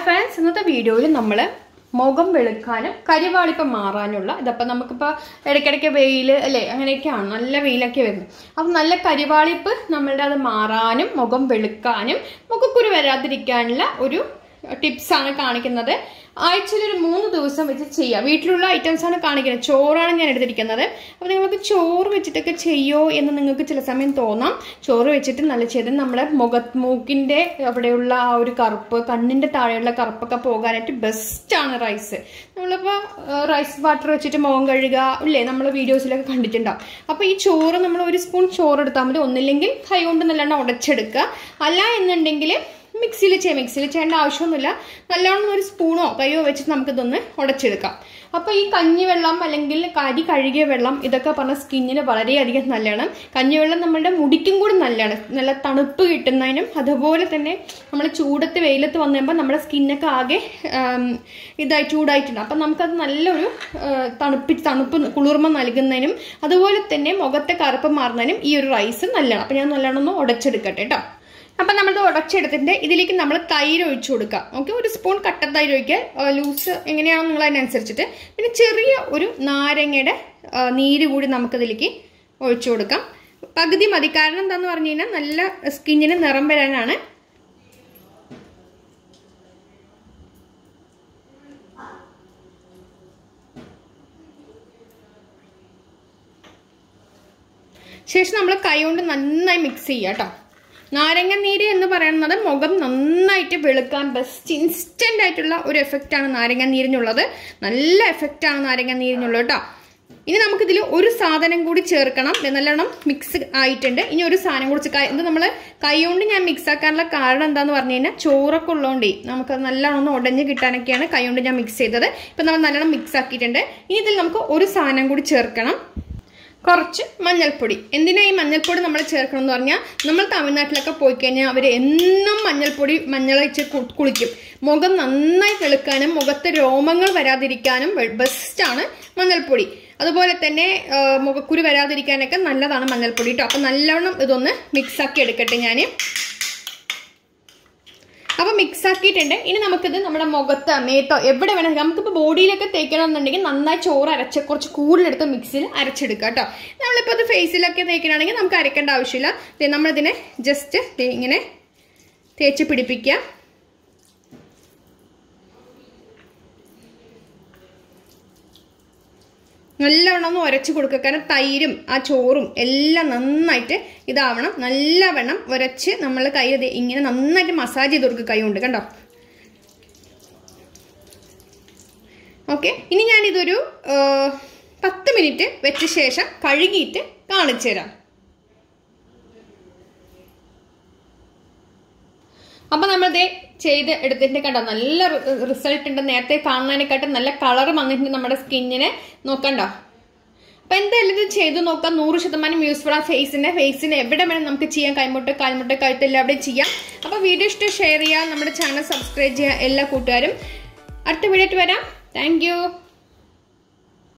friends ഇന്നത്തെ വീഡിയോയിൽ നമ്മൾ മുഖം വെളുക്കാനും കരിവാളിപ്പം മാറാനുള്ള ഇതപ്പം നമുക്കിപ്പോൾ ഇടയ്ക്കിടയ്ക്ക് വെയിൽ അല്ലേ അങ്ങനെയൊക്കെയാണ് നല്ല വെയിലൊക്കെ വരുന്നത് അപ്പം നല്ല കരിവാളിപ്പ് നമ്മളുടെ അത് മാറാനും മുഖം വെളുക്കാനും മുഖക്കുരു വരാതിരിക്കാനുള്ള ഒരു ടിപ്സ് ആണ് കാണിക്കുന്നത് ആഴ്ചയിൽ ഒരു മൂന്ന് ദിവസം വെച്ച് ചെയ്യാം വീട്ടിലുള്ള ഐറ്റംസ് ആണ് കാണിക്കുന്നത് ചോറാണ് ഞാൻ എടുത്തിരിക്കുന്നത് അപ്പോൾ നിങ്ങൾക്ക് ചോറ് വെച്ചിട്ടൊക്കെ ചെയ്യോ എന്ന് നിങ്ങൾക്ക് ചില സമയം തോന്നാം ചോറ് വെച്ചിട്ട് നല്ല ചെയ്ത് നമ്മുടെ മുഖ മൂക്കിൻ്റെ അവിടെയുള്ള ആ ഒരു കറുപ്പ് കണ്ണിൻ്റെ താഴെയുള്ള കറുപ്പൊക്കെ പോകാനായിട്ട് ബെസ്റ്റാണ് റൈസ് നമ്മളിപ്പോൾ റൈസ് വാട്ടർ വെച്ചിട്ട് മുഖം കഴുകുക ഇല്ലേ നമ്മൾ വീഡിയോസിലൊക്കെ കണ്ടിട്ടുണ്ടാവും അപ്പോൾ ഈ ചോറ് നമ്മൾ ഒരു സ്പൂൺ ചോറ് എടുത്താൽ മതി ഒന്നില്ലെങ്കിൽ കൈ കൊണ്ട് നല്ലോണം ഉടച്ചെടുക്കുക അല്ല എന്നുണ്ടെങ്കിൽ മിക്സിയിൽ ചെയ്യാം മിക്സിയിൽ ചെയ്യേണ്ട ആവശ്യമൊന്നുമില്ല നല്ലോണം ഒരു സ്പൂണോ കൈയോ വെച്ചിട്ട് നമുക്കിതൊന്ന് ഉടച്ചെടുക്കാം അപ്പോൾ ഈ കഞ്ഞിവെള്ളം അല്ലെങ്കിൽ കരി കഴുകിയ വെള്ളം ഇതൊക്കെ പറഞ്ഞ സ്കിന്നിന് വളരെയധികം നല്ലതാണ് കഞ്ഞിവെള്ളം നമ്മുടെ മുടിക്കും കൂടി നല്ലതാണ് നല്ല തണുപ്പ് കിട്ടുന്നതിനും അതുപോലെ തന്നെ നമ്മൾ ചൂടത്ത് വെയിലത്ത് വന്നു കഴിയുമ്പോൾ നമ്മുടെ സ്കിന്നൊക്കെ ആകെ ആം, ഇതായി ചൂടായിട്ടുണ്ട് അപ്പം നമുക്കത് നല്ലൊരു ആ, തണുപ്പി തണുപ്പ് കുളിർമ നൽകുന്നതിനും അതുപോലെ തന്നെ മുഖത്തെ കറുപ്പ് മാറുന്നതിനും ഈ ഒരു റൈസ് നല്ലതാണ് അപ്പം ഞാൻ നല്ലോണം ഒന്ന് ഉടച്ചെടുക്കട്ടെ കേട്ടോ അപ്പം നമ്മൾ ഉടച്ചെടുത്തിട്ട് ഇതിലേക്ക് നമ്മൾ തൈര് ഒഴിച്ചു കൊടുക്കാം ഓക്കെ ഒരു സ്പൂൺ കട്ട തൈര് ഒഴിക്കുക ലൂസ് എങ്ങനെയാണോ നിങ്ങൾ അതിനനുസരിച്ചിട്ട് പിന്നെ ചെറിയ ഒരു നാരങ്ങയുടെ ആ, നീര് കൂടി നമുക്കിതിലേക്ക് ഒഴിച്ചു കൊടുക്കാം പകുതി മതി കാരണം എന്താന്ന് പറഞ്ഞു കഴിഞ്ഞാൽ നല്ല സ്കിന്നിന് നിറം വരാനാണ് ശേഷം നമ്മൾ കൈ കൊണ്ട് നന്നായി മിക്സ് ചെയ്യുക കേട്ടോ നാരങ്ങ നീര് എന്ന് പറയുന്നത് മുഖം നന്നായിട്ട് വെളുക്കാൻ ബെസ്റ്റ് ഇൻസ്റ്റന്റ് ആയിട്ടുള്ള ഒരു എഫക്റ്റ് ആണ് നാരങ്ങ നീരിനുള്ളത് നല്ല എഫക്റ്റ് ആണ് നാരങ്ങ നീരിനുള്ളത് കേട്ടോ ഇനി നമുക്കിതിൽ ഒരു സാധനം കൂടി ചേർക്കണം ഇത് നല്ലോണം മിക്സ് ആയിട്ടുണ്ട് ഇനി ഒരു സാധനം കൂടി ചെ- ഇത് നമ്മൾ കൈ കൊണ്ട് ഞാൻ മിക്സ് ആക്കാനുള്ള കാരണം എന്താന്ന് പറഞ്ഞു കഴിഞ്ഞാൽ ചോറൊക്കെ ഉള്ളതുകൊണ്ടേ നമുക്കത് നല്ലോണം ഒന്ന് ഉടഞ്ഞ് കിട്ടാനൊക്കെയാണ് കൈ കൊണ്ട് ഞാൻ മിക്സ് ചെയ്തത് ഇപ്പം നമ്മൾ നല്ലോണം മിക്സ് ആക്കിയിട്ടുണ്ട് ഇനി ഇതിൽ നമുക്ക് ഒരു സാധനം കൂടി ചേർക്കണം കുറച്ച് മഞ്ഞൾപ്പൊടി എന്തിനാ ഈ മഞ്ഞൾപ്പൊടി നമ്മൾ ചേർക്കണം എന്ന് പറഞ്ഞാൽ നമ്മൾ തമിഴ്നാട്ടിലൊക്കെ പോയി കഴിഞ്ഞാൽ അവർ എന്നും മഞ്ഞൾപ്പൊടി മഞ്ഞൾ വെച്ച് കു- കുളിക്കും മുഖം നന്നായി വെളുക്കാനും മുഖത്തെ രോമങ്ങൾ വരാതിരിക്കാനും ബെസ്റ്റാണ് മഞ്ഞൾപ്പൊടി അതുപോലെ തന്നെ ആ, മുഖക്കുരു വരാതിരിക്കാനൊക്കെ നല്ലതാണ് മഞ്ഞൾപ്പൊടി കേട്ടോ അപ്പം നല്ലവണ്ണം ഇതൊന്ന് മിക്സ് ആക്കി എടുക്കട്ടെ ഞാൻ അപ്പൊ മിക്സ് ആക്കിയിട്ടുണ്ട് ഇനി നമുക്കിത് നമ്മുടെ മുഖത്ത് മേത്തോ എവിടെ വേണമെങ്കിൽ നമുക്കിപ്പോൾ ബോഡിയിലൊക്കെ തേക്കണം എന്നുണ്ടെങ്കിൽ നന്നായി ചോറ് അരച്ച് കുറച്ച് കൂടുതലെടുത്ത് മിക്സിയിൽ അരച്ചെടുക്കുക കേട്ടോ നമ്മളിപ്പോൾ ഇത് ഫേസിലൊക്കെ തേക്കണമെങ്കിൽ നമുക്ക് അരക്കേണ്ട ആവശ്യമില്ല ദേ നമ്മളിതിനെ ജസ്റ്റ് ദേ ഇങ്ങനെ തേച്ച് പിടിപ്പിക്കുക നല്ലവണ്ണം ഒന്ന് ഉരച്ച് കൊടുക്കുക കാരണം തൈരും ആ ചോറും എല്ലാം നന്നായിട്ട് ഇതാവണം നല്ലവണ്ണം ഉരച്ച് നമ്മൾ കൈ ദേ ഇങ്ങനെ നന്നായിട്ട് മസാജ് ചെയ്ത് കൊടുക്കുക കൈ കൊണ്ട് കണ്ടോ ഓക്കെ ഇനി ഞാനിതൊരു ആ, പത്ത് മിനിറ്റ് വെച്ച ശേഷം കഴുകിയിട്ട് കാണിച്ചു തരാം അപ്പൊ നമ്മളിത് ചെയ്ത് എടുത്തിട്ട് കണ്ടോ നല്ല റിസൾട്ട് ഉണ്ട് നേരത്തെ കാണാനേക്കാട്ടും നല്ല കളർ വന്നിട്ടുണ്ട് നമ്മുടെ സ്കിന്നിന് നോക്കണ്ടോ അപ്പൊ എന്തായാലും ഇത് ചെയ്ത് നോക്കാം നൂറ് ശതമാനം യൂസ്ഫുൾ ആ ഫേസിന് ഫേസിന് എവിടെ വേണം നമുക്ക് ചെയ്യാം കൈമുട്ട് കാൽമുട്ട് കഴുത്തെല്ലാം അവിടെ ചെയ്യാം അപ്പൊ വീഡിയോ ഇഷ്ടം ഷെയർ ചെയ്യുക നമ്മുടെ ചാനൽ സബ്സ്ക്രൈബ് ചെയ്യുക എല്ലാ കൂട്ടുകാരും അടുത്ത വീഡിയോ ആയിട്ട് വരാം താങ്ക്